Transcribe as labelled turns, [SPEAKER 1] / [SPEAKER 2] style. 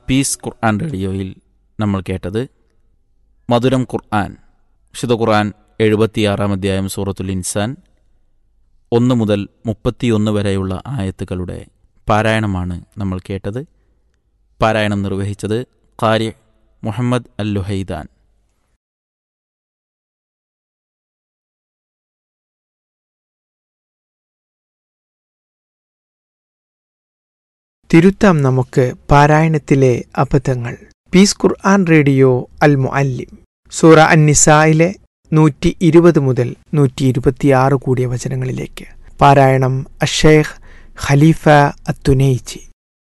[SPEAKER 1] piece ഖുർആൻ റേഡിയോയിൽ നമ്മൾ കേട്ടത് മധുരം ഖുർആൻ വിശുദ്ധ ഖുർആൻ എഴുപത്തിയാറാം അധ്യായം സൂറത്തുൽ ഇൻസാൻ ഒന്ന് മുതൽ മുപ്പത്തിയൊന്ന് വരെയുള്ള ആയത്തുകളുടെ പാരായണമാണ് നമ്മൾ കേട്ടത് പാരായണം നിർവഹിച്ചത് കാര്യ മുഹമ്മദ് അൽ ലുഹൈദാൻ
[SPEAKER 2] തിരുത്താം നമുക്ക് പാരായണത്തിലെ അബദ്ധങ്ങൾ പീസ് ഖുർആൻ റേഡിയോ അൽ മുഅല്ലിം സൂറ അന്നിസായിലെ നൂറ്റി ഇരുപത് മുതൽ നൂറ്റി ഇരുപത്തിയാറ് കൂടിയ വചനങ്ങളിലേക്ക് പാരായണം അഷേഖ് ഖലീഫ അത്തുനയിച്ചി